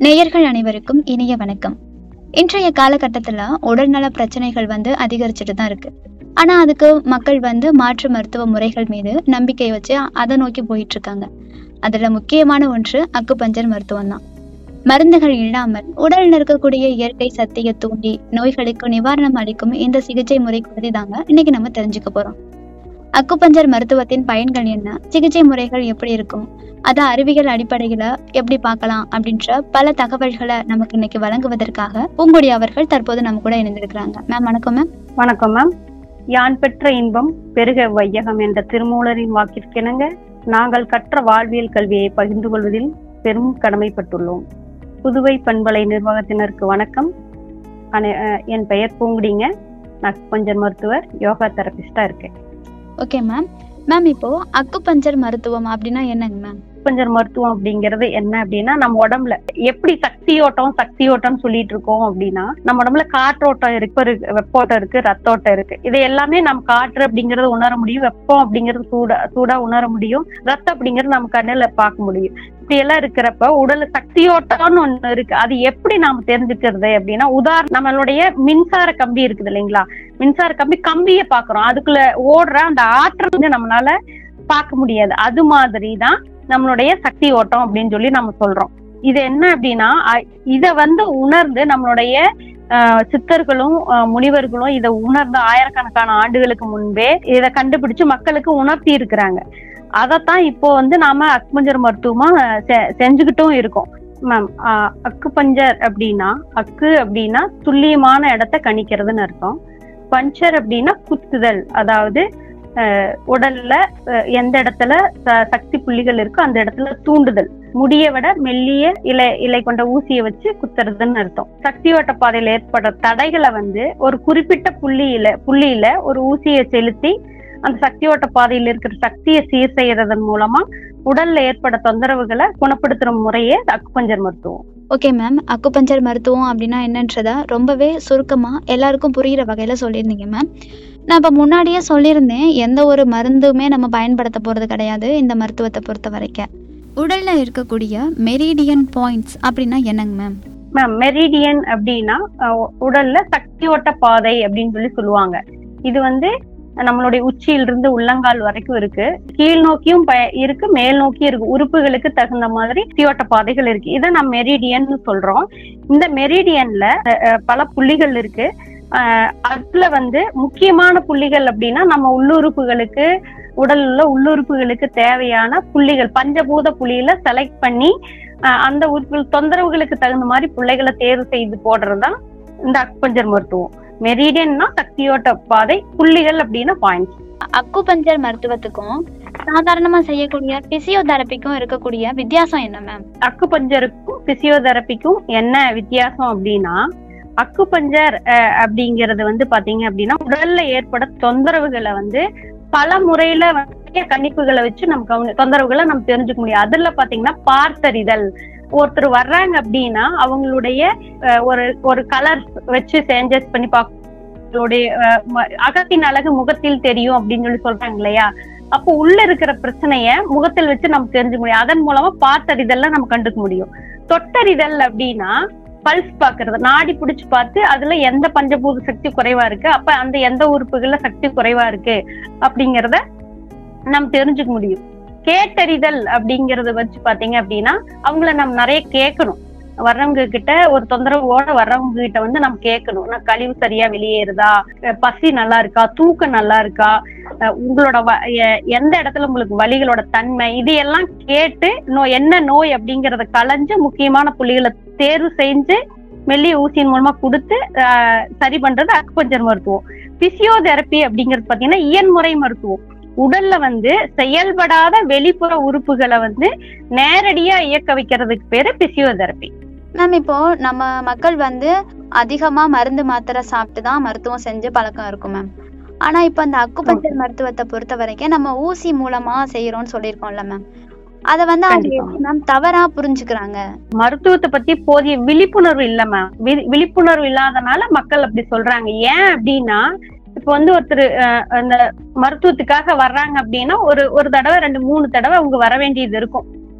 நேயர்கள் அனைவருக்கும் இனிய வணக்கம் இன்றைய காலகட்டத்தில் உடல்நல பிரச்சனைகள் வந்து அதிகரிச்சுட்டு தான் இருக்கு ஆனா அதுக்கு மக்கள் வந்து மாற்று மருத்துவ முறைகள் மீது நம்பிக்கை வச்சு அதை நோக்கி போயிட்டு இருக்காங்க அதுல முக்கியமான ஒன்று அக்குபஞ்சர் மருத்துவம் தான் மருந்துகள் இல்லாமல் உடலில் இருக்கக்கூடிய இயற்கை சக்தியை தூண்டி நோய்களுக்கு நிவாரணம் அளிக்கும் இந்த சிகிச்சை முறை பற்றி தாங்க இன்னைக்கு நம்ம தெரிஞ்சுக்க போறோம் அக்குபஞ்சர் மருத்துவத்தின் பயன்கள் என்ன சிகிச்சை முறைகள் எப்படி இருக்கும் அதை அறிவியல் அடிப்படையில எப்படி பார்க்கலாம் அப்படின்ற பல தகவல்களை நமக்கு இன்னைக்கு வழங்குவதற்காக பூங்குடி அவர்கள் தற்போது நம்ம கூட இணைந்திருக்கிறாங்க மேம் வணக்கம் மேம் வணக்கம் மேம் யான் பெற்ற இன்பம் பெருக வையகம் என்ற திருமூலரின் வாக்கிற்கிணங்க நாங்கள் கற்ற வாழ்வியல் கல்வியை பகிர்ந்து கொள்வதில் பெரும் கடமைப்பட்டுள்ளோம் புதுவை பண்பலை நிர்வாகத்தினருக்கு வணக்கம் அனை- அஹ் என் பெயர் பூங்குடிங்க நான் கொஞ்சம் மருத்துவர் யோகா தெரபிஸ்டா இருக்கேன் ஓகே மேம் மேம் இப்போ அக்குபஞ்சர் மருத்துவம் அப்படின்னா என்னங்க மேம் கொஞ்சம் மருத்துவம் அப்படிங்கிறது என்ன அப்படின்னா நம்ம உடம்புல எப்படி சக்தி ஓட்டம் சக்தி ஓட்டம் சொல்லிட்டு இருக்கோம் அப்படின்னா நம்ம உடம்புல காற்றோட்டம் இருக்கு ஒரு வெப்போட்டம் இருக்கு ரத்தோட்டம் இருக்கு இது எல்லாமே நம்ம காற்று அப்படிங்கறது உணர முடியும் வெப்பம் அப்படிங்கிறது சூடா சூடா உணர முடியும் ரத்தம் அப்படிங்கிறது நம்ம கண்ணுல பார்க்க முடியும் இப்படி எல்லாம் இருக்கிறப்ப உடல் சக்தியோட்டம்னு ஒண்ணு இருக்கு அது எப்படி நாம தெரிஞ்சுக்கிறது அப்படின்னா உதாரணம் நம்மளுடைய மின்சார கம்பி இருக்குது இல்லைங்களா மின்சார கம்பி கம்பியை பாக்குறோம் அதுக்குள்ள ஓடுற அந்த ஆற்றல் வந்து நம்மளால பார்க்க முடியாது அது மாதிரி தான் நம்மளுடைய சக்தி ஓட்டம் அப்படின்னு சொல்லி நம்ம சொல்றோம் இது என்ன அப்படின்னா அ- இத வந்து உணர்ந்து நம்மளுடைய ஆஹ், சித்தர்களும் ஆஹ், முனிவர்களும் இதை உணர்ந்து ஆயிரக்கணக்கான ஆண்டுகளுக்கு முன்பே இதை கண்டுபிடிச்சு மக்களுக்கு உணர்த்தி இருக்கிறாங்க அதைத்தான் இப்போ வந்து நாம அக்குபஞ்சர் மருத்துவமா செ- செஞ்சுக்கிட்டும் இருக்கோம் மேம் அக்குபஞ்சர் அப்படின்னா அக்கு அப்படின்னா துல்லியமான இடத்த கணிக்கிறதுன்னு அர்த்தம் பஞ்சர் அப்படின்னா குத்துதல் அதாவது அஹ், உடல்ல அஹ், எந்த இடத்துல ச- சக்தி புள்ளிகள் இருக்கோ அந்த இடத்துல தூண்டுதல் முடிய விட மெல்லிய இலை இலை கொண்ட ஊசியை வச்சு குத்துறதுன்னு அர்த்தம் சக்தி ஓட்ட பாதையில ஏற்படுற தடைகளை வந்து ஒரு குறிப்பிட்ட புள்ளியில புள்ளியில ஒரு ஊசியை செலுத்தி அந்த சக்தி ஓட்ட பாதையில இருக்கிற சக்தியை சீர் செய்யறதன் மூலமா உடல்ல ஏற்பட தொந்தரவுகளை குணப்படுத்துற முறையே அக்குபஞ்சர் மருத்துவம் ஓகே மேம் அக்குபஞ்சர் மருத்துவம் அப்படின்னா என்னன்றத ரொம்பவே சுருக்கமா எல்லாருக்கும் புரிகிற வகையில சொல்லியிருந்தீங்க மேம் நான் இப்போ முன்னாடியே சொல்லியிருந்தேன் எந்த ஒரு மருந்துமே நம்ம பயன்படுத்த போறது கிடையாது இந்த மருத்துவத்தை பொறுத்த வரைக்கும் உடல்ல இருக்கக்கூடிய மெரிடியன் பாயிண்ட்ஸ் அப்படின்னா என்னங்க மேம் மேம் மெரிடியன் அப்படின்னா அஹ், உடல்ல சக்தி ஓட்ட பாதை அப்படின்னு சொல்லி சொல்லுவாங்க இது வந்து நம்மளுடைய உச்சியிலிருந்து உள்ளங்கால் வரைக்கும் இருக்கு கீழ் நோக்கியும் ப- இருக்கு மேல் நோக்கியும் இருக்கு உறுப்புகளுக்கு தகுந்த மாதிரி சக்தியோட்ட பாதைகள் இருக்கு இதை நம்ம மெரிடியன் சொல்றோம் இந்த மெரிடியன்ல அஹ், அஹ், பல புள்ளிகள் இருக்கு அஹ், அதுல வந்து முக்கியமான புள்ளிகள் அப்படின்னா நம்ம உள்ளுறுப்புகளுக்கு உடல் உள்ள உள்ளுறுப்புகளுக்கு தேவையான புள்ளிகள் பஞ்சபூத புள்ளியில செலக்ட் பண்ணி அஹ், அந்த உறுப்புகள் தொந்தரவுகளுக்கு தகுந்த மாதிரி பிள்ளைகளை தேர்வு செய்து போடுறதுதான் இந்த அக்குபஞ்சர் மருத்துவம் மெரிடியன்னா சக்தியோட்ட பாதை புள்ளிகள் அப்படின்னா பாயிண்ட்ஸ் அக்குபஞ்சர் மருத்துவத்துக்கும் சாதாரணமா செய்யக்கூடிய பிசியோதெரபிக்கும் இருக்கக்கூடிய வித்தியாசம் என்ன மேம் அக்குபஞ்சருக்கும் பிசியோதெரபிக்கும் என்ன வித்தியாசம் அப்படின்னா அக்குபஞ்சர் அஹ், அப்படிங்கிறது வந்து பாத்தீங்க அப்படின்னா உடல்ல ஏற்பட தொந்தரவுகளை வந்து பல முறையில வந்து கணிப்புகளை வச்சு நம்ம கவனி தொந்தரவுகளை நம்ம தெரிஞ்சுக்க முடியும் அதுல பாத்தீங்கன்னா பார்த்தறிதல் ஒருத்தர் வர்றாங்க அப்படின்னா அவங்களுடைய அஹ், ஒரு ஒரு கலர் வச்சு சேஞ்சஸ் பண்ணி பார்க்க அவங்களுடைய, அஹ், ம- அகத்தின் அழகு முகத்தில் தெரியும் அப்படின்னு சொல்லி சொல்றாங்க இல்லையா அப்போ உள்ள இருக்கிற பிரச்சனைய முகத்தில் வச்சு நம்ம தெரிஞ்சுக்க முடியும் அதன் மூலமா பார்த்தறிதல்ல நம்ம கண்டுக்க முடியும் தொட்டறிதல் அப்படின்னா பல்ஸ் பாக்குறது நாடி புடிச்சு பார்த்து அதுல எந்த பஞ்சபூத சக்தி குறைவா இருக்கு அப்ப அந்த எந்த உறுப்புகள்ல சக்தி குறைவா இருக்கு அப்படிங்கறத நம்ம தெரிஞ்சுக்க முடியும் கேட்டறிதல் அப்படிங்கறத வச்சு பாத்தீங்க அப்படின்னா அவங்கள நம்ம நிறைய கேட்கணும் வர்றவங்க கிட்ட ஒரு தொந்தரவோட வர்றவங்க கிட்ட வந்து நம்ம கேட்கணும் நான் கழிவு சரியா வெளியேறுதா அஹ் பசி நல்லா இருக்கா தூக்கம் நல்லா இருக்கா அஹ் உங்களோட வ- எ- எந்த இடத்துல உங்களுக்கு வலிகளோட தன்மை இது எல்லாம் கேட்டு நோய் என்ன நோய் அப்படிங்கறத களைஞ்சு முக்கியமான புள்ளிகளை தேர்வு செஞ்சு மெல்லிய ஊசியின் மூலமா கொடுத்து அஹ், சரி பண்றது அக்குபஞ்சர் மருத்துவம் பிசியோதெரப்பி அப்படிங்கிறது பாத்தீங்கன்னா இயன்முறை மருத்துவம் உடல்ல வந்து செயல்படாத வெளிப்புற உறுப்புகளை வந்து நேரடியா இயக்க வைக்கிறதுக்கு பேரு பிசியோதெரப்பி மேம் இப்போ நம்ம மக்கள் வந்து அதிகமா மருந்து மாத்திரை சாப்பிட்டு தான் மருத்துவம் செஞ்சு பழக்கம் இருக்கும் மேம் ஆனா இப்போ அந்த அக்குபஞ்சர் மருத்துவத்தை பொறுத்த வரைக்கும் நம்ம ஊசி மூலமா செய்யறோம்னு சொல்லியிருக்கோம்ல மேம் அத வந்து அவங்க கண்டிப்பா. எப்படி மேம் தவறா புரிஞ்சுக்கிறாங்க மருத்துவத்தை பத்தி போதிய விழிப்புணர்வு இல்ல மேம் வி- விழிப்புணர்வு இல்லாதனால மக்கள் அப்படி சொல்றாங்க ஏன் அப்படின்னா இப்ப வந்து ஒருத்தர் அஹ், அந்த மருத்துவத்துக்காக வர்றாங்க அப்படின்னா ஒரு ஒரு தடவை ரெண்டு மூணு தடவை அவங்க வர வேண்டியது இருக்கும்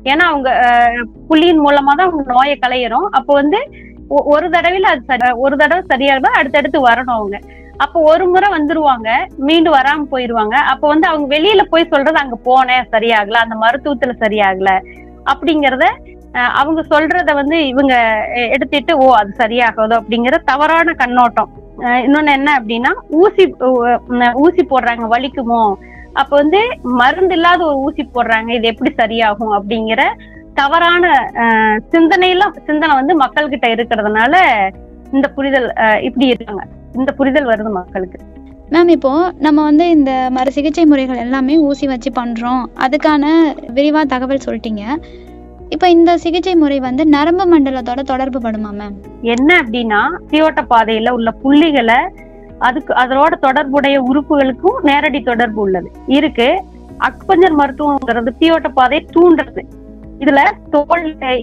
ஏன்னா அவங்க அஹ், புள்ளியின் மூலமா தான் அவங்க நோயை களையிறோம் அப்போ வந்து ஒ- ஒரு தடவையில அது சரி- ஒரு தடவை சரியாகுதா அடுத்தடுத்து வரணும் அவங்க அப்போ ஒரு முறை வந்துருவாங்க மீண்டும் வராம போயிருவாங்க அப்போ வந்து அவங்க வெளியில போய் சொல்றது அங்க போனேன் சரியாகல அந்த மருத்துவத்துல சரியாகல அப்படிங்கறத அஹ், அவங்க சொல்றத வந்து இவங்க எ- எடுத்துட்டு ஓ அது சரியாகுதோ அப்படிங்கிற தவறான கண்ணோட்டம் அஹ், இன்னொன்னு என்ன அப்படின்னா ஊசி உ- உம், ஊசி போடுறாங்க வலிக்குமோ அப்ப வந்து மருந்து இல்லாத ஒரு ஊசி போடுறாங்க இது எப்படி சரியாகும் அப்படிங்கிற தவறான அஹ், சிந்தனையெல்லாம் சிந்தனை வந்து மக்கள்கிட்ட இருக்கிறதுனால இந்த புரிதல் அஹ், இப்படி இருக்காங்க இந்த புரிதல் வருது மக்களுக்கு மேம் இப்போ நம்ம வந்து இந்த மறு சிகிச்சை முறைகள் எல்லாமே ஊசி வச்சு பண்றோம் அதுக்கான விரிவா தகவல் சொல்லிட்டீங்க இப்போ இந்த சிகிச்சை முறை வந்து நரம்பு மண்டலத்தோட தொடர்பு படுமா மேம் என்ன அப்படின்னா தீயோட்ட பாதையில உள்ள புள்ளிகளை அதுக்கு அதோட தொடர்புடைய உறுப்புகளுக்கும் நேரடி தொடர்பு உள்ளது இருக்கு அக்குபஞ்சர் மருத்துவங்கிறது தீயோட்ட பாதையை தூண்டுறது இதுல தோல்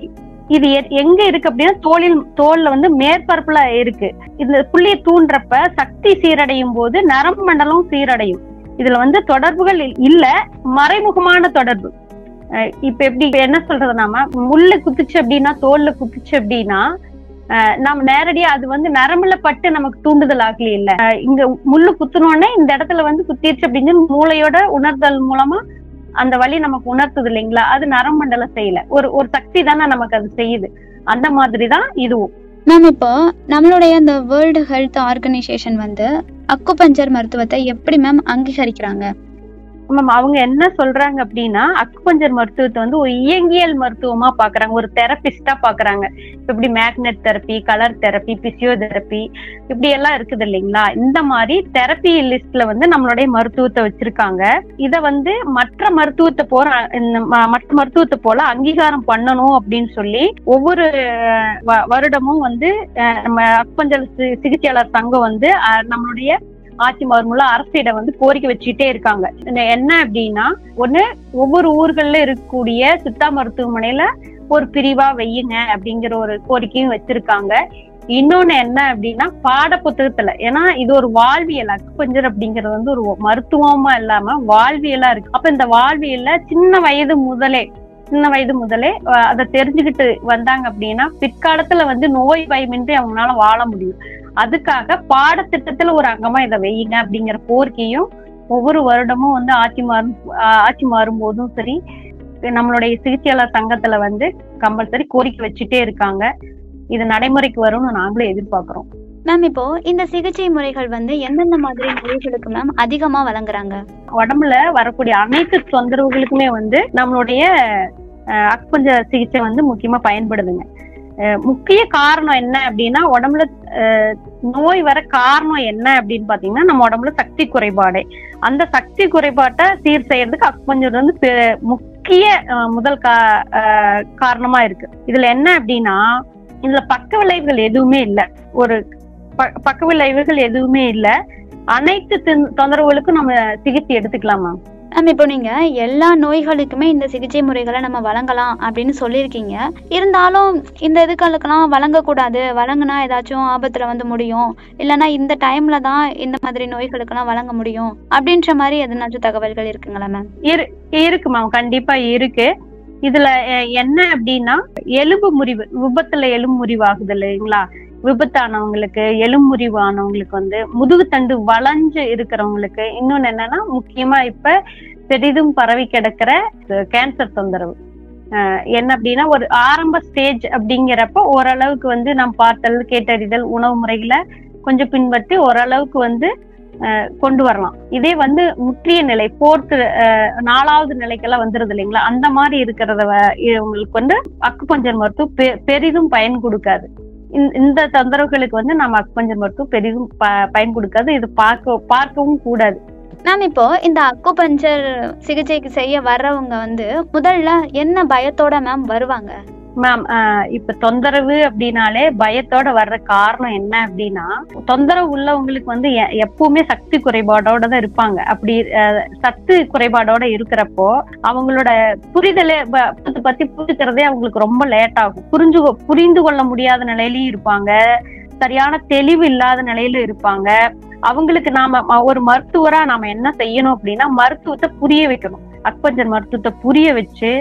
இது எ- எங்க இருக்கு அப்படின்னா தோலில் தோல்ல வந்து மேற்பரப்புல இருக்கு இந்த புள்ளியை தூண்டுறப்ப சக்தி சீரடையும் போது நரம்பு மண்டலம் சீரடையும் இதுல வந்து தொடர்புகள் இல்- இல்ல மறைமுகமான தொடர்பு அஹ் இப்ப எப்படி இப்ப என்ன சொல்றது நாம முள்ளு குத்துச்சு அப்படின்னா தோல்ல குத்துச்சு அப்படின்னா அஹ் நம்ம நேரடியா அது வந்து நரம்புல பட்டு நமக்கு தூண்டுதல் ஆகல இல்ல அஹ் இங்க முள்ளு குத்துனோடனே இந்த இடத்துல வந்து குத்திருச்சு அப்படின்னு மூளையோட உணர்தல் மூலமா அந்த வலி நமக்கு உணர்த்துது இல்லைங்களா அது நரம்பண்டலம் செய்யல ஒரு ஒரு சக்தி தானே நமக்கு அது செய்யுது அந்த மாதிரிதான் இதுவும் மேம் இப்போ நம்மளுடைய இந்த வேர்ல்டு ஹெல்த் ஆர்கனைசேஷன் வந்து அக்குபஞ்சர் மருத்துவத்தை எப்படி மேம் அங்கீகரிக்கிறாங்க மேம் அவங்க என்ன சொல்றாங்க அப்படின்னா அக்குபஞ்சர் மருத்துவத்தை வந்து ஒரு இயங்கியல் மருத்துவமா பாக்குறாங்க ஒரு தெரபிஸ்டா பாக்குறாங்க இப்ப இப்படி magnet therapy colour therapy physiotherapy இப்படி எல்லாம் இருக்குது இல்லைங்களா இந்த மாதிரி தெரப்பி லிஸ்ட்ல வந்து நம்மளுடைய மருத்துவத்தை வச்சிருக்காங்க இத வந்து மற்ற மருத்துவத்தை போற இந்த ம- மற்ற மருத்துவத்தை போல அங்கீகாரம் பண்ணணும் அப்படின்னு சொல்லி ஒவ்வொரு அஹ், வ- வருடமும் வந்து அஹ், நம்ம அக்குபஞ்சர் சி- சிகிச்சையாளர் சங்கம் வந்து அஹ், நம்மளுடைய ஆட்சி மறுமுள்ள அரசிடம் வந்து கோரிக்கை வச்சுட்டே இருக்காங்க இந்த என்ன அப்படின்னா ஒண்ணு ஒவ்வொரு ஊர்கள்ல இருக்கக்கூடிய சித்தா மருத்துவமனையில ஒரு பிரிவா வையுங்க அப்படிங்கிற ஒரு கோரிக்கையும் வச்சிருக்காங்க இன்னொன்னு என்ன அப்படின்னா பாட புத்தகத்துல ஏன்னா இது ஒரு வாழ்வியல் அக்குபஞ்சர் அப்படிங்கிறது வந்து ஒரு மருத்துவமா இல்லாம வாழ்வியலா இருக்கு அப்ப இந்த வாழ்வியல்ல சின்ன வயது முதலே சின்ன வயது முதலே அஹ், அதை தெரிஞ்சுக்கிட்டு வந்தாங்க அப்படின்னா பிற்காலத்துல வந்து நோய் பயமின்றி அவங்களால வாழ முடியும் அதுக்காக பாடத்திட்டத்துல ஒரு அங்கமா இதை வையுங்க அப்படிங்கிற கோரிக்கையும் ஒவ்வொரு வருடமும் வந்து ஆட்சி மாறும் ஆஹ் ஆட்சி மாறும்போதும் சரி நம்மளுடைய சிகிச்சையாளர் சங்கத்துல வந்து கம்பல்சரி கோரிக்கை வச்சுட்டே இருக்காங்க இது நடைமுறைக்கு வரும்னு நாங்களும் எதிர்பார்க்கிறோம் மேம் இப்போ இந்த சிகிச்சை முறைகள் வந்து எந்தெந்த மாதிரி நோய்களுக்கு மேம் அதிகமா வழங்குறாங்க உடம்புல வரக்கூடிய அனைத்து தொந்தரவுகளுக்குமே வந்து நம்மளுடைய அஹ், அக்குபஞ்ச சிகிச்சை வந்து முக்கியமா பயன்படுதுங்க அஹ், முக்கிய காரணம் என்ன அப்படின்னா உடம்புல அஹ், நோய் வர காரணம் என்ன அப்படின்னு பாத்தீங்கன்னா நம்ம உடம்புல சக்தி குறைபாடு அந்த சக்தி குறைபாட்டை சீர் செய்யறதுக்கு அக்குபஞ்சர் வந்து பெ- முக்கிய அஹ், முதல் கா அஹ், காரணமா இருக்கு இதுல என்ன அப்படின்னா இதுல பக்க விளைவுகள் எதுவுமே இல்ல ஒரு ப- பக்க விளைவுகள் எதுவுமே இல்ல அனைத்து தொந்- தொந்தரவுகளுக்கும் நம்ம சிகிச்சை எடுத்துக்கலாமா மேம் இப்போ நீங்க எல்லா நோய்களுக்குமே இந்த சிகிச்சை முறைகளை நம்ம வழங்கலாம் அப்படின்னு சொல்லியிருக்கீங்க இருந்தாலும் இந்த இதுகளுக்கெல்லாம் வழங்கக்கூடாது வழங்கினா ஏதாச்சும் ஆபத்துல வந்து முடியும் இல்லைன்னா இந்த டைம்ல தான் இந்த மாதிரி நோய்களுக்கெல்லாம் வழங்க முடியும் அப்படின்ற மாதிரி எதனாச்சும் தகவல்கள் இருக்குங்களா மேம் இரு இருக்குமா கண்டிப்பா இருக்கு இதுல அஹ், என்ன அப்படின்னா எலும்பு முறிவு விபத்துல எலும்பு முறிவு ஆகுது இல்லைங்களா விபத்தானவங்களுக்கு எலும்பு முறிவு ஆனவங்களுக்கு வந்து முதுகு தண்டு வளைஞ்சு இருக்கிறவங்களுக்கு இன்னொன்னு என்னன்னா முக்கியமா இப்ப பெரிதும் பரவி கிடக்கிற கேன்சர் தொந்தரவு அஹ், என்ன அப்படின்னா ஒரு ஆரம்ப ஸ்டேஜ் அப்படிங்கிறப்ப ஓரளவுக்கு வந்து நாம் பார்த்தல் கேட்டறிதல் உணவு முறைகளை கொஞ்சம் பின்பற்றி ஓரளவுக்கு வந்து அஹ், கொண்டு வரலாம் இதே வந்து முற்றிய நிலை போர்த்து நாலாவது நிலைக்கெல்லாம் வந்துருது இல்லைங்களா அந்த மாதிரி இருக்கிறத வ- இவங்களுக்கு வந்து அக்குபஞ்சர் மருத்துவம் பெ- பெரிதும் பயன் கொடுக்காது இந்த- இந்த தொந்தரவுகளுக்கு வந்து நம்ம அக்குபஞ்சர் மருத்துவம் பெரிதும் ப- பயன் கொடுக்காது இது பார்க்க பார்க்கவும் கூடாது மேம் இப்போ இந்த அக்குபஞ்சர் சிகிச்சைக்கு செய்ய வர்றவங்க வந்து முதல்ல என்ன பயத்தோட மேம் வருவாங்க மேம் இப்ப தொந்தரவு அப்படின்னாலே பயத்தோட வர்ற காரணம் என்ன அப்படின்னா தொந்தரவு உள்ளவங்களுக்கு வந்து எ- எப்பவுமே சக்தி குறைபாடோட தான் இருப்பாங்க அப்படி அஹ், சத்து குறைபாடோட இருக்கிறப்போ அவங்களோட புரிதலே ப- பத்தி பத்தி புரிஞ்சுக்கிறதே அவங்களுக்கு ரொம்ப லேட் ஆகும் புரிஞ்சு கொ- புரிந்து கொள்ள முடியாத நிலையிலயும் இருப்பாங்க சரியான தெளிவு இல்லாத நிலையிலும் இருப்பாங்க அவங்களுக்கு நாம ம- ஒரு மருத்துவரா நாம என்ன செய்யணும் அப்படின்னா மருத்துவத்தை புரிய வைக்கணும் அக்பஞ்சர் மருத்துவத்தை புரிய வச்சு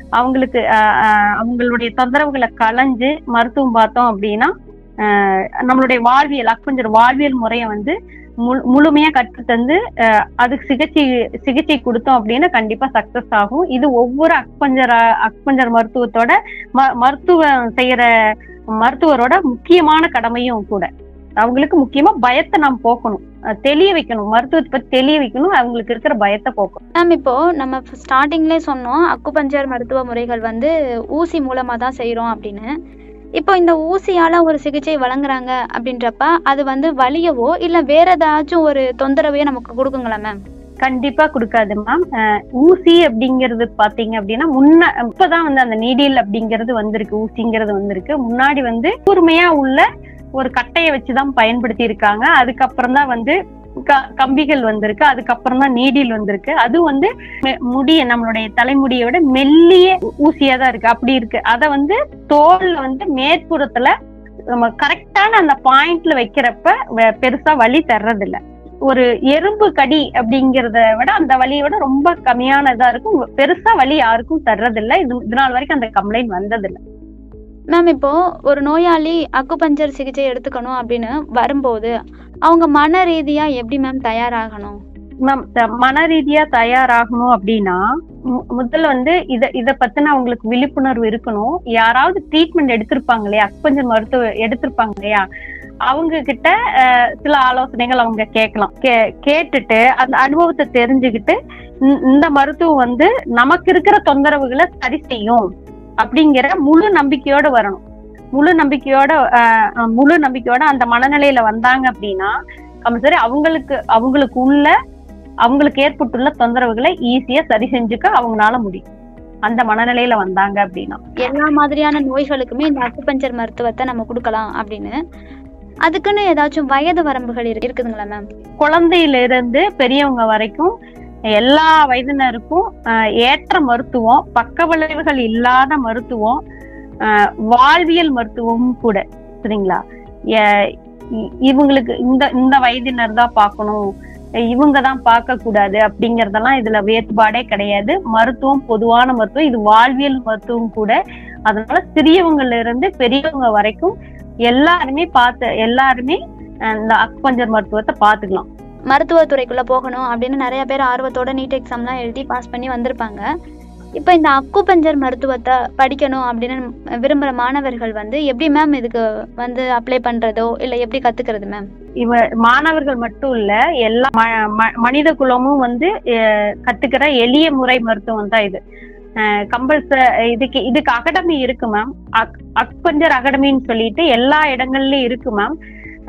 அவங்களுக்கு ஆஹ் ஆஹ் அவங்களுடைய தொந்தரவுகளை களைஞ்சு மருத்துவம் பார்த்தோம் அப்படின்னா ஆஹ் நம்மளுடைய வாழ்வியல் அக்குஞ்சர் வாழ்வியல் முறையை வந்து முழு- முழுமையா கற்று தந்து ஆஹ் அதுக்கு சிகிச்சை சிகிச்சை கொடுத்தோம் அப்படின்னா கண்டிப்பா சக்சஸ் ஆகும் இது ஒவ்வொரு அக்பஞ்சர் அக்பஞ்சர் மருத்துவத்தோட ம- மருத்துவம் செய்யற மருத்துவரோட முக்கியமான கடமையும் கூட அவங்களுக்கு முக்கியமா பயத்தை நாம் போக்கணும் அஹ் தெளிய வைக்கணும் மருத்துவத்தை பத்தி தெளிய வைக்கணும் அவங்களுக்கு இருக்கிற பயத்தை போக்கணும் மேம் இப்போ நம்ம ஸ்டார்டிங்லேயே சொன்னோம் அக்குபஞ்சர் மருத்துவ முறைகள் வந்து ஊசி மூலமா தான் செய்றோம் அப்படின்னு இப்போ இந்த ஊசியால ஒரு சிகிச்சை வழங்குறாங்க அப்படின்றப்ப அது வந்து வலியவோ இல்ல வேற ஏதாச்சும் ஒரு தொந்தரவையோ நமக்கு கொடுக்குங்களா மேம் கண்டிப்பா கொடுக்காது மேம் ஊசி அப்படிங்கிறது பாத்தீங்க அப்படின்னா முன்ன இப்பதான் வந்து அந்த நீடில் அப்படிங்கிறது வந்திருக்கு ஊசிங்கிறது வந்திருக்கு முன்னாடி வந்து கூர்மையா உள்ள ஒரு கட்டையை வச்சுதான் பயன்படுத்தி இருக்காங்க அதுக்கப்புறம் தான் வந்து க- கம்பிகள் வந்திருக்கு அதுக்கப்புறம் தான் நீடில் வந்திருக்கு அது வந்து மெ- முடிய நம்மளுடைய தலைமுடியோட மெல்லிய ஊ- ஊசியா தான் இருக்கு அப்படி இருக்கு அத வந்து தோல்ல வந்து மேற்புறத்துல நம்ம கரெக்டான அந்த பாயிண்ட்ல வைக்கிறப்ப வ- பெருசா வலி தர்றதில்ல ஒரு எறும்பு கடி அப்படிங்கறத விட அந்த வலியை விட ரொம்ப கம்மியானதா இருக்கும் பெருசா வலி யாருக்கும் தர்றதில்ல இது இது நாள் வரைக்கும் அந்த கம்ப்ளைண்ட் வந்ததில்ல மேம் இப்போ ஒரு நோயாளி அக்குபஞ்சர் சிகிச்சை எடுத்துக்கணும் அப்படின்னு வரும்போது அவங்க மன ரீதியா எப்படி மேம் தயாராகணும் மேம் த- மன ரீதியா தயாராகணும் அப்படின்னா மு- முதல்ல வந்து இத இத பத்தின அவங்களுக்கு விழிப்புணர்வு இருக்கணும் யாராவது ட்ரீட்மெண்ட் எடுத்திருப்பாங்க இல்லையா அக்குபஞ்சர் மருத்துவ எடுத்திருப்பாங்க இல்லையா அவங்க கிட்ட அஹ், சில ஆலோசனைகள் அவங்க கேட்கலாம் கே- கேட்டுட்டு அந்த அனுபவத்தை தெரிஞ்சுக்கிட்டு இந்த- இந்த மருத்துவம் வந்து நமக்கு இருக்கிற தொந்தரவுகளை சரி செய்யும் அப்படிங்கிற முழு நம்பிக்கையோட வரணும் முழு நம்பிக்கையோட அஹ், அஹ், முழு நம்பிக்கையோட அந்த மனநிலையில வந்தாங்க அப்படின்னா கம்பல்சரி அவங்களுக்கு அவங்களுக்கு உள்ள அவங்களுக்கு ஏற்பட்டுள்ள தொந்தரவுகளை ஈஸியா சரி செஞ்சுக்க அவங்களால முடியும் அந்த மனநிலையில வந்தாங்க அப்படின்னா எல்லா மாதிரியான நோய்களுக்குமே இந்த அக்குபஞ்சர் மருத்துவத்தை நம்ம கொடுக்கலாம் அப்படின்னு அதுக்குன்னு ஏதாச்சும் வயது வரம்புகள் இரு- இருக்குதுங்களா மேம் குழந்தையில இருந்து பெரியவங்க வரைக்கும் எல்லா வயதினருக்கும் ஆஹ், ஏற்ற மருத்துவம் பக்க விளைவுகள் இல்லாத மருத்துவம் ஆஹ், வாழ்வியல் மருத்துவமும் கூட சரிங்களா எ- இ- இவங்களுக்கு இந்த இந்த வயதினர் தான் பார்க்கணும் இவங்க தான் பார்க்க கூடாது அப்படிங்கறதெல்லாம் இதுல வேறுபாடே கிடையாது மருத்துவம் பொதுவான மருத்துவம் இது வாழ்வியல் மருத்துவம் கூட அதனால சிறியவங்கல இருந்து பெரியவங்க வரைக்கும் எல்லாருமே பார்த்து எல்லாருமே அஹ், இந்த அக்குபஞ்சர் மருத்துவத்தை பார்த்துக்கலாம் மருத்துவத்துறைக்குள்ள போகணும் அப்படின்னு நிறைய பேர் ஆர்வத்தோட நீட் எக்ஸாம்லாம் எழுதி பாஸ் பண்ணி வந்திருப்பாங்க இப்போ இந்த அக்குபஞ்சர் மருத்துவத்தை படிக்கணும் அப்படின்னு விரும்புகிற மாணவர்கள் வந்து எப்படி மேம் இதுக்கு வந்து அப்ளை பண்றதோ இல்லை எப்படி கத்துக்கிறது மேம் இவ மாணவர்கள் மட்டும் இல்ல எல்லா ம- ம- மனித குலமும் வந்து அஹ், கத்துக்கிற எளிய முறை மருத்துவம் தான் இது கம்பல்ச இதுக்கு இதுக்கு அகாடமி இருக்கு மேம் அக்பஞ்சர் அகாடமின்னு சொல்லிட்டு எல்லா இடங்கள்லயும் இருக்கு மேம்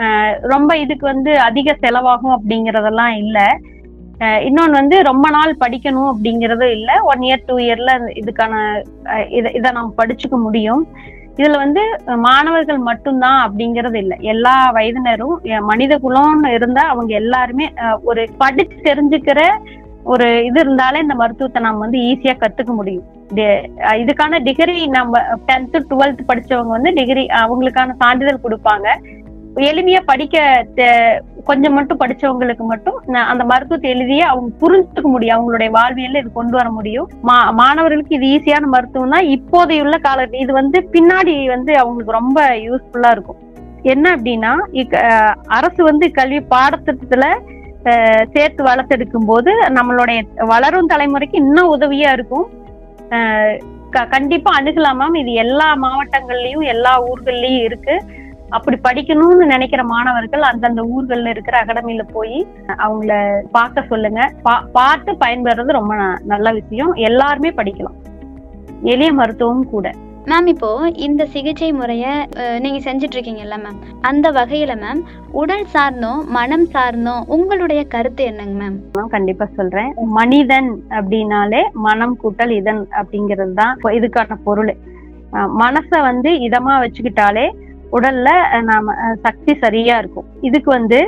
ரொம்ப இதுக்கு வந்து அதிக செலவாகும் அப்படிங்கறதெல்லாம் இல்ல அஹ், இன்னொன்னு வந்து ரொம்ப நாள் படிக்கணும் அப்படிங்கறதும் இல்ல ஒன் இயர் டூ இயர்ல இதுக்கான அஹ், இத இதை நம்ம படிச்சுக்க முடியும் இதுல வந்து அஹ், மாணவர்கள் மட்டும்தான் அப்படிங்கறது இல்ல எல்லா வயதினரும் அஹ், மனித குலம்னு இருந்தா அவங்க எல்லாருமே அஹ், ஒரு படிச்சு தெரிஞ்சுக்கிற ஒரு இது இருந்தாலே இந்த மருத்துவத்தை நம்ம வந்து ஈஸியா கத்துக்க முடியும் டி- அஹ், இதுக்கான டிகிரி நம்ம டென்த் டுவெல்த் படிச்சவங்க வந்து டிகிரி அவங்களுக்கான சான்றிதழ் கொடுப்பாங்க எளிமையா படிக்க தெ- கொஞ்சம் மட்டும் படிச்சவங்களுக்கு மட்டும் ந- அந்த மருத்துவத்தை எழுதியே அவங்க புரிஞ்சுக்க முடியும் அவங்களுடைய வாழ்வியல்ல இது கொண்டு வர முடியும் மா- மாணவர்களுக்கு இது ஈஸியான மருத்துவம் தான் இப்போதையுள்ள கால இது வந்து பின்னாடி வந்து அவங்களுக்கு ரொம்ப யூஸ்ஃபுல்லா இருக்கும் என்ன அப்படின்னா இக்க- அஹ் அரசு வந்து கல்வி பாடத்திட்டத்துல அஹ், சேர்த்து வளர்த்தெடுக்கும் போது நம்மளுடைய வளரும் தலைமுறைக்கு இன்னும் உதவியா இருக்கும் அஹ், க- கண்டிப்பா அணுகலாம் மேம் இது எல்லா மாவட்டங்கள்லயும் எல்லா ஊர்கள்லயும் இருக்கு அப்படி படிக்கணும்னு நினைக்கிற மாணவர்கள் அந்தந்த ஊர்கள்ல இருக்கிற அகாடமில போய் அவங்கள பார்க்க சொல்லுங்க பா- பார்த்து பயன்பெறது ரொம்ப ந- நல்ல விஷயம் எல்லாருமே படிக்கலாம் எளிய மருத்துவம் கூட மேம் இப்போ இந்த சிகிச்சை முறையை அஹ், நீங்க செஞ்சுட்டு இருக்கீங்கல்ல மேம் அந்த வகையில மேம் உடல் சார்ந்தும் மனம் சார்ந்தும் உங்களுடைய கருத்து என்னங்க மேம் நான் கண்டிப்பா சொல்றேன் மனிதன் அப்படின்னாலே மனம் கூட்டல் இதன் அப்படிங்கிறது தான் இப்போ இதுக்கான பொருள் அஹ் மனச வந்து இதமா வச்சுக்கிட்டாலே உடல்ல அஹ், நாம அஹ், சக்தி சரியா இருக்கும் இதுக்கு வந்து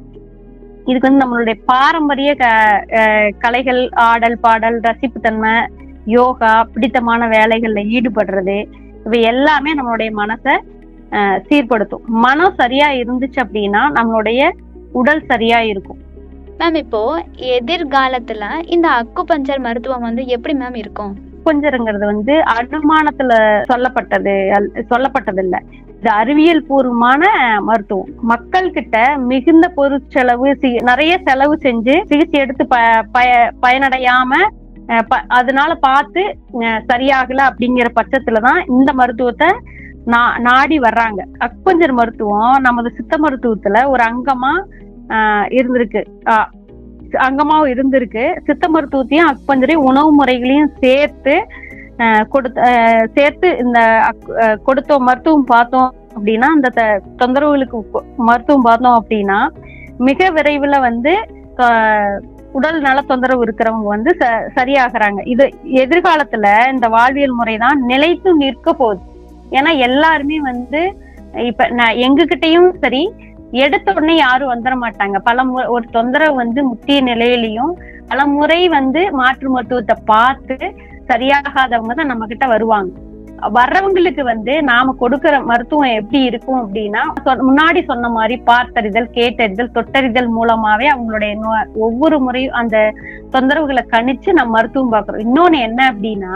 இதுக்கு வந்து நம்மளுடைய பாரம்பரிய க- அஹ், கலைகள் ஆடல் பாடல் ரசிப்புத்தன்மை யோகா பிடித்தமான வேலைகள்ல ஈடுபடுறது இவை எல்லாமே நம்மளுடைய மனசை அஹ், சீர்படுத்தும் மனம் சரியா இருந்துச்சு அப்படின்னா நம்மளுடைய உடல் சரியா இருக்கும் மேம் இப்போ எதிர்காலத்துல இந்த அக்குபஞ்சர் மருத்துவம் வந்து எப்படி மேம் இருக்கும் அக்குப்பஞ்சருங்கிறது வந்து அனுமானத்துல சொல்லப்பட்டது அல்- சொல்லப்பட்டதில்ல இது அறிவியல் பூர்வமான மருத்துவம் மக்கள் கிட்ட மிகுந்த பொருட்செலவு சி- நிறைய செலவு செஞ்சு சிகிச்சை எடுத்து ப பய- பயனடையாம அஹ், ப- அதனால பார்த்து அஹ், சரியாகல அப்படிங்கிற பட்சத்துலதான் இந்த மருத்துவத்தை நா- நாடி வர்றாங்க அக்குப்பஞ்சர் மருத்துவம் நமது சித்த மருத்துவத்துல ஒரு அங்கமா ஆஹ், இருந்திருக்கு ஆஹ், அங்கமாவும் இருந்திருக்கு சித்த மருத்துவத்தையும் அக்குப்பஞ்சரையும் உணவு முறைகளையும் சேர்த்து ஆஹ், கொடுத்த ஆஹ், சேர்த்து இந்த அக்- ஆஹ், கொடுத்த மருத்துவம் பார்த்தோம் அப்படின்னா அந்த த- தொந்தரவுகளுக்கு உ- மருத்துவம் பார்த்தோம் அப்படின்னா மிக விரைவில் வந்து ஆஹ், உடல் நல தொந்தரவு இருக்கிறவங்க வந்து ச- சரியாகிறாங்க இது எதிர்காலத்துல இந்த வாழ்வியல் முறை தான் நிலைத்து நிற்க போகுது ஏன்னா எல்லாருமே வந்து இப்ப நான் எங்ககிட்டயும் சரி எடுத்த உடனே யாரும் வந்துட மாட்டாங்க பல மு ஒரு தொந்தரவு வந்து முக்கிய நிலையிலையும் பல முறை வந்து மாற்று மருத்துவத்தை பார்த்து சரியாகாதவங்க தான் நம்ம கிட்ட வருவாங்க வர்றவங்களுக்கு வந்து நாம கொடுக்கிற மருத்துவம் எப்படி இருக்கும் அப்படின்னா சொ- முன்னாடி சொன்ன மாதிரி பார்த்தறிதல் கேட்டறிதல் தொட்டறிதல் மூலமாவே அவங்களுடைய நோ- ஒவ்வொரு முறையும் அந்த தொந்தரவுகளை கணிச்சு நம்ம மருத்துவம் பார்க்கிறோம் இன்னொன்னு என்ன அப்படின்னா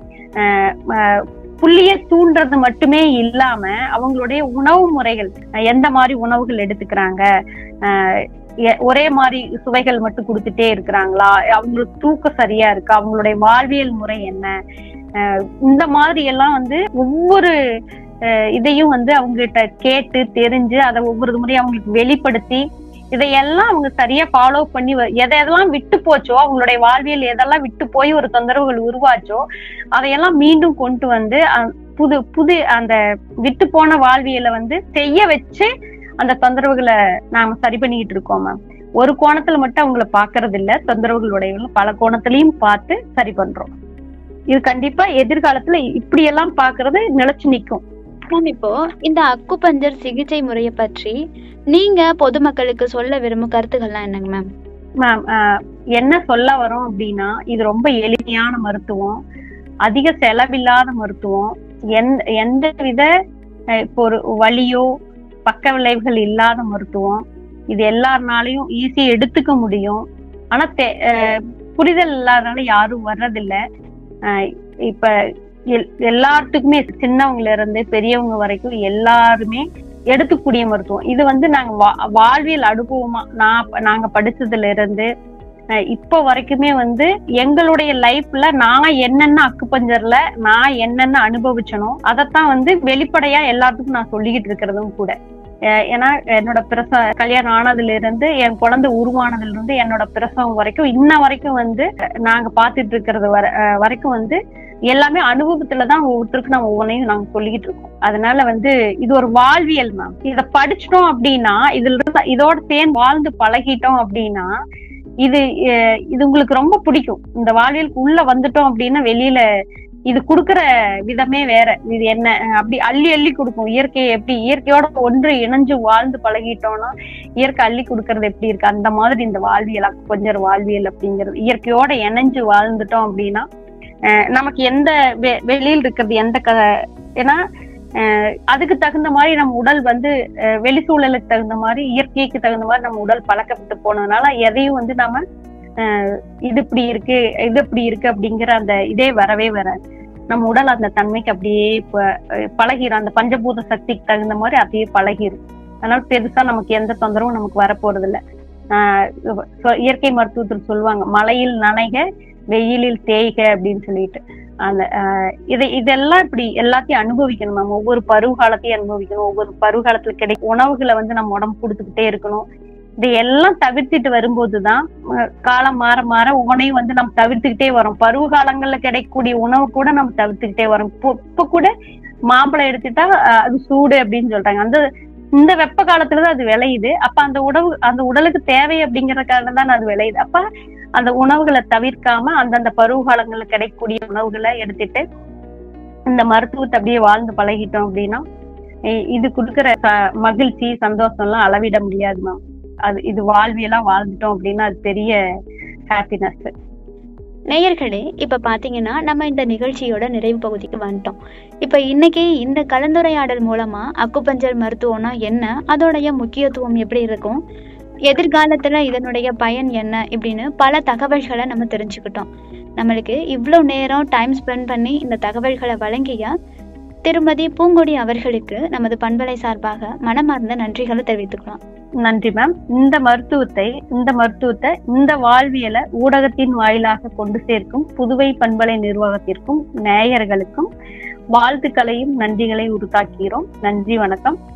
ஆஹ் ஆஹ் புள்ளிய தூண்டுறது மட்டுமே இல்லாம அவங்களுடைய உணவு முறைகள் அஹ் எந்த மாதிரி உணவுகள் எடுத்துக்கிறாங்க ஆஹ் எ- ஒரே மாதிரி சுவைகள் மட்டும் கொடுத்துட்டே இருக்கிறாங்களா அவங்களுக்கு தூக்கம் சரியா இருக்கா அவங்களுடைய வாழ்வியல் முறை என்ன ஆஹ் இந்த மாதிரி எல்லாம் வந்து ஒவ்வொரு ஆஹ் இதையும் வந்து அவங்க கிட்ட கேட்டு தெரிஞ்சு அதை ஒவ்வொரு முறையும் அவங்களுக்கு வெளிப்படுத்தி இதையெல்லாம் அவங்க சரியா ஃபாலோ பண்ணி வ- எதை எதெல்லாம் விட்டு போச்சோ அவங்களுடைய வாழ்வியல் எதெல்லாம் விட்டு போய் ஒரு தொந்தரவுகள் உருவாச்சோ அதையெல்லாம் மீண்டும் கொண்டு வந்து அஹ், புது புது அந்த விட்டு போன வாழ்வியலை வந்து செய்ய வச்சு அந்த தொந்தரவுகளை நாம சரி பண்ணிக்கிட்டு இருக்கோம் மேம் ஒரு கோணத்துல மட்டும் அவங்கள பாக்குறது இல்ல தொந்தரவுகளுடைய பல கோணத்திலையும் பார்த்து சரி பண்றோம் இது கண்டிப்பா எதிர்காலத்துல இப்படி எல்லாம் பாக்குறது நிலைச்சு நிக்கும் மேம் இப்போ இந்த அக்குபஞ்சர் சிகிச்சை முறையை பற்றி நீங்க பொதுமக்களுக்கு சொல்ல விரும்பும் கருத்துக்கள்லாம் என்னங்க மேம் மேம் ஆஹ், என்ன சொல்ல வரோம் அப்படின்னா இது ரொம்ப எளிமையான மருத்துவம் அதிக செலவில்லாத மருத்துவம் எந்த எந்த வித அஹ், இப்போ ஒரு வலியோ பக்க விளைவுகள் இல்லாத மருத்துவம் இது எல்லாருனாலையும் ஈஸியா எடுத்துக்க முடியும் ஆனா தெ- அஹ், புரிதல் இல்லாதனால யாரும் வர்றதில்ல ஆஹ், இப்ப எல்- எல்லாத்துக்குமே சின்னவங்கல இருந்து பெரியவங்க வரைக்கும் எல்லாருமே எடுத்துக்கூடிய மருத்துவம் இது வந்து நாங்க வா- வாழ்வியல் அனுபவமா நான் ப- நாங்க படிச்சதுல இருந்து அஹ் இப்போ வரைக்குமே வந்து எங்களுடைய லைஃப்ல நான் என்னென்ன அக்குப்பஞ்சர்ல நான் என்னென்ன அனுபவிச்சனோ அதைத்தான் வந்து வெளிப்படையா எல்லாத்துக்கும் நான் சொல்லிக்கிட்டு இருக்கிறதும் கூட அஹ் ஏன்னா என்னோட பிரசவ கல்யாணம் ஆனதுல இருந்து என் குழந்தை உருவானதுல இருந்து என்னோட பிரசவம் வரைக்கும் இன்ன வரைக்கும் வந்து நாங்க பார்த்துட்டு இருக்கிறது வர அஹ் வரைக்கும் வந்து எல்லாமே அனுபவத்துலதான் ஒவ்வொருத்தருக்கும் நம்ம ஒவ்வொன்றையும் நாங்க சொல்லிக்கிட்டு இருக்கோம் அதனால வந்து இது ஒரு வாழ்வியல் மேம் இத படிச்சிட்டோம் அப்படின்னா இதுல இருந்து இதோட சேர்ந்து வாழ்ந்து பழகிட்டோம் அப்படின்னா இது அஹ் இது உங்களுக்கு ரொம்ப பிடிக்கும் இந்த வாழ்வியலுக்கு உள்ள வந்துட்டோம் அப்படின்னா வெளியில இது குடுக்கற விதமே வேற இது என்ன அஹ் அப்படி அள்ளி அள்ளி கொடுக்கும் இயற்கையை எப்படி இயற்கையோட ஒன்று இணைஞ்சு வாழ்ந்து பழகிட்டோம்னா இயற்கை அள்ளி கொடுக்கறது எப்படி இருக்கு அந்த மாதிரி இந்த வாழ்வியல் கொஞ்சம் வாழ்வியல் அப்படிங்கிறது இயற்கையோட இணைஞ்சு வாழ்ந்துட்டோம் அப்படின்னா அஹ் நமக்கு எந்த வெ- வெளியில் இருக்கிறது எந்த க ஏன்னா அஹ் அதுக்கு தகுந்த மாதிரி நம்ம உடல் வந்து அஹ் வெளி சூழலுக்கு தகுந்த மாதிரி இயற்கைக்கு தகுந்த மாதிரி நம்ம உடல் பழக்கப்பட்டு போனதுனால எதையும் வந்து நம்ம அஹ் இது இப்படி இருக்கு இது இப்படி இருக்கு அப்படிங்கிற அந்த இதே வரவே வராது நம்ம உடல் அந்த தன்மைக்கு அப்படியே ப- அஹ் பழகிரும் அந்த பஞ்சபூத சக்திக்கு தகுந்த மாதிரி அப்படியே பழகிரும் அதனால பெருசா நமக்கு எந்த தொந்தரவும் நமக்கு வரப்போறது இல்ல ஆஹ் சொ- இயற்கை மருத்துவத்தில் சொல்லுவாங்க மழையில் நனைக வெயிலில் தேய்க அப்படின்னு சொல்லிட்டு அந்த ஆஹ் இதை இதெல்லாம் இப்படி எல்லாத்தையும் அனுபவிக்கணும் நம்ம ஒவ்வொரு பருவகாலத்தையும் அனுபவிக்கணும் ஒவ்வொரு பருவகாலத்துல கிடைக்கும் உணவுகளை வந்து நம்ம உடம்பு கொடுத்துக்கிட்டே இருக்கணும் இதையெல்லாம் தவிர்த்துட்டு வரும்போதுதான் அஹ் காலம் மாற மாற உணவையும் வந்து நம்ம தவிர்த்துக்கிட்டே வரோம் பருவ காலங்கள்ல கிடைக்கக்கூடிய உணவு கூட நம்ம தவிர்த்துக்கிட்டே வரோம் இப்போ இப்ப கூட மாம்பழம் எடுத்துட்டா அஹ் அது சூடு அப்படின்னு சொல்றாங்க அந்த இந்த வெப்ப காலத்துலதான் அது விளையுது அப்ப அந்த உணவு அந்த உடலுக்கு தேவை அப்படிங்கறதுக்காக தான் அது விளையுது அப்ப அந்த உணவுகளை தவிர்க்காம அந்தந்த பருவ காலங்கள்ல கிடைக்கக்கூடிய உணவுகளை எடுத்துட்டு இந்த மருத்துவத்தை அப்படியே வாழ்ந்து பழகிட்டோம் அப்படின்னா இ- இது கொடுக்குற ச- மகிழ்ச்சி சந்தோஷம் எல்லாம் அளவிட முடியாது மேம் அது இது வாழ்வியலா வாழ்ந்துட்டோம் அப்படின்னா அது பெரிய ஹாப்பினஸ் நேயர்களே இப்ப பாத்தீங்கன்னா நம்ம இந்த நிகழ்ச்சியோட நிறைவு பகுதிக்கு வந்துட்டோம் இப்ப இன்னைக்கு இந்த கலந்துரையாடல் மூலமா அக்குபஞ்சர் மருத்துவம்னா என்ன அதோடைய முக்கியத்துவம் எப்படி இருக்கும் எதிர்காலத்துல இதனுடைய பயன் என்ன இப்படின்னு பல தகவல்களை நம்ம தெரிஞ்சுக்கிட்டோம் நம்மளுக்கு இவ்வளோ நேரம் டைம் ஸ்பெண்ட் பண்ணி இந்த தகவல்களை வழங்கிய திருமதி பூங்கொடி அவர்களுக்கு நமது பண்பலை சார்பாக மனமார்ந்த நன்றிகளை தெரிவித்துக்கலாம் நன்றி மேம் இந்த மருத்துவத்தை இந்த மருத்துவத்தை இந்த வாழ்வியலை ஊடகத்தின் வாயிலாக கொண்டு சேர்க்கும் புதுவை பண்பலை நிர்வாகத்திற்கும் நேயர்களுக்கும் வாழ்த்துக்களையும் நன்றிகளை உருத்தாக்குகிறோம் நன்றி வணக்கம்